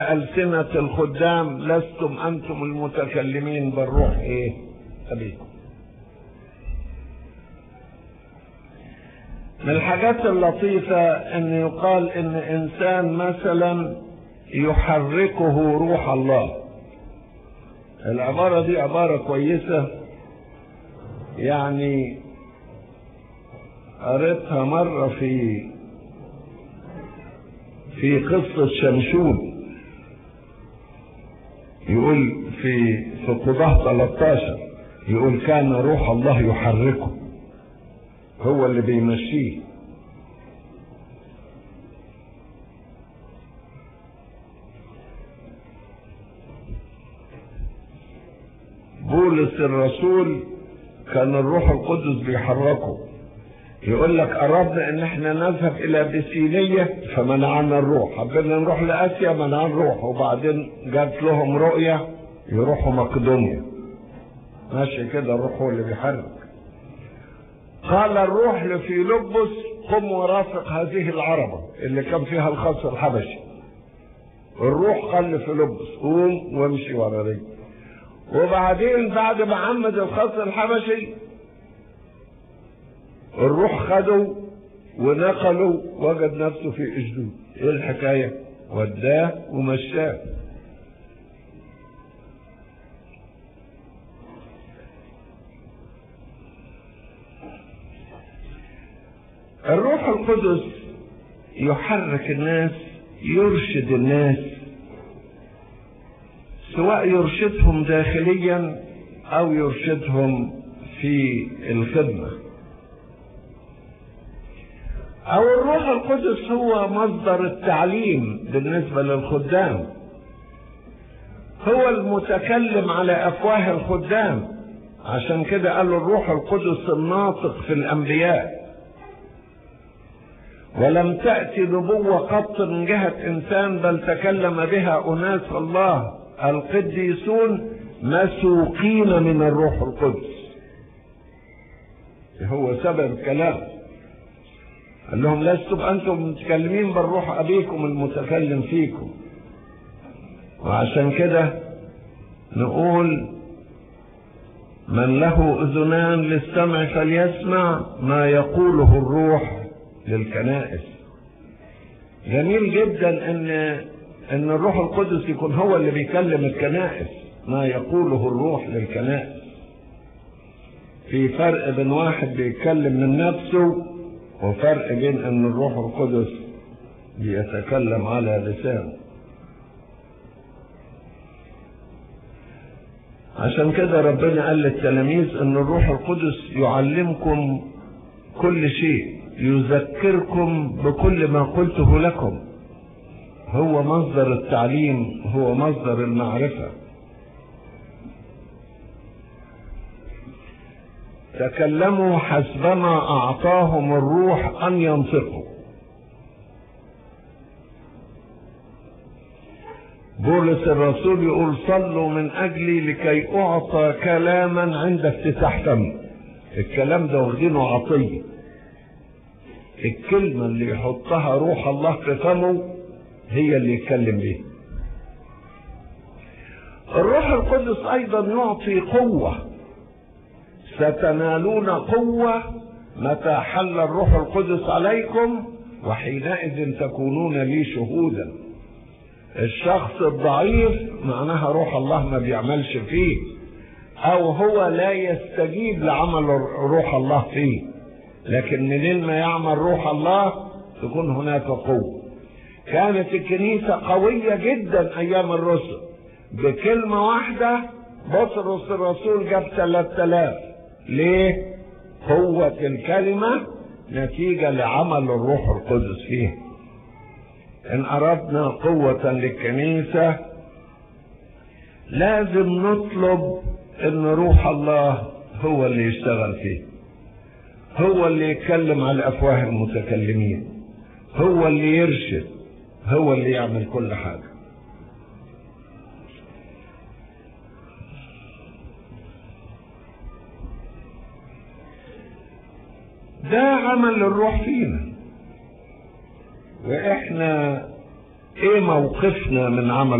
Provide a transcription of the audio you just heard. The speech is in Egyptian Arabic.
ألسنة الخدام لستم أنتم المتكلمين بالروح إيه أبيكم من الحاجات اللطيفة أن يقال أن إنسان مثلا يحركه روح الله العبارة دي عبارة كويسة يعني قريتها مرة في في قصة شمشون يقول في في قضاة 13 يقول كان روح الله يحركه هو اللي بيمشيه بولس الرسول كان الروح القدس بيحركه يقول لك أردنا إن احنا نذهب إلى بسينية فمنعنا الروح حبينا نروح لآسيا منعنا الروح وبعدين جات لهم رؤية يروحوا مقدونيا ماشي كده الروح هو اللي بيحرك قال الروح لفيلبس قم ورافق هذه العربة اللي كان فيها الخص الحبشي الروح قال لفيلبس قوم وامشي ورا رجلي وبعدين بعد ما عمد الخص الحبشي الروح خده ونقله وجد نفسه في اجدود ايه الحكايه وداه ومشاه الروح القدس يحرك الناس يرشد الناس سواء يرشدهم داخليا او يرشدهم في الخدمه او الروح القدس هو مصدر التعليم بالنسبه للخدام هو المتكلم على افواه الخدام عشان كده قالوا الروح القدس الناطق في الانبياء ولم تأتي نبوة قط من جهة إنسان بل تكلم بها أناس الله القديسون مسوقين من الروح القدس هو سبب الكلام قال لهم لستم أنتم متكلمين بالروح أبيكم المتكلم فيكم وعشان كده نقول من له أذنان للسمع فليسمع ما يقوله الروح للكنائس جميل جدا ان ان الروح القدس يكون هو اللي بيكلم الكنائس ما يقوله الروح للكنائس في فرق بين واحد بيتكلم من نفسه وفرق بين ان الروح القدس بيتكلم على لسانه عشان كده ربنا قال للتلاميذ ان الروح القدس يعلمكم كل شيء يذكركم بكل ما قلته لكم هو مصدر التعليم هو مصدر المعرفة تكلموا حسبما أعطاهم الروح أن ينطقوا بولس الرسول يقول صلوا من أجلي لكي أعطى كلاما عند افتتاح فم الكلام ده واخدينه عطيه الكلمة اللي يحطها روح الله في فمه هي اللي يتكلم بيها الروح القدس ايضا يعطي قوة ستنالون قوة متى حل الروح القدس عليكم وحينئذ تكونون لي شهودا الشخص الضعيف معناها روح الله ما بيعملش فيه او هو لا يستجيب لعمل روح الله فيه لكن منين ما يعمل روح الله تكون هناك قوة كانت الكنيسة قوية جدا أيام الرسل بكلمة واحدة بطرس الرسول جاب 3000 ليه؟ قوة الكلمة نتيجة لعمل الروح القدس فيه إن أردنا قوة للكنيسة لازم نطلب إن روح الله هو اللي يشتغل فيه هو اللي يتكلم على افواه المتكلمين هو اللي يرشد هو اللي يعمل كل حاجه ده عمل الروح فينا واحنا ايه موقفنا من عمل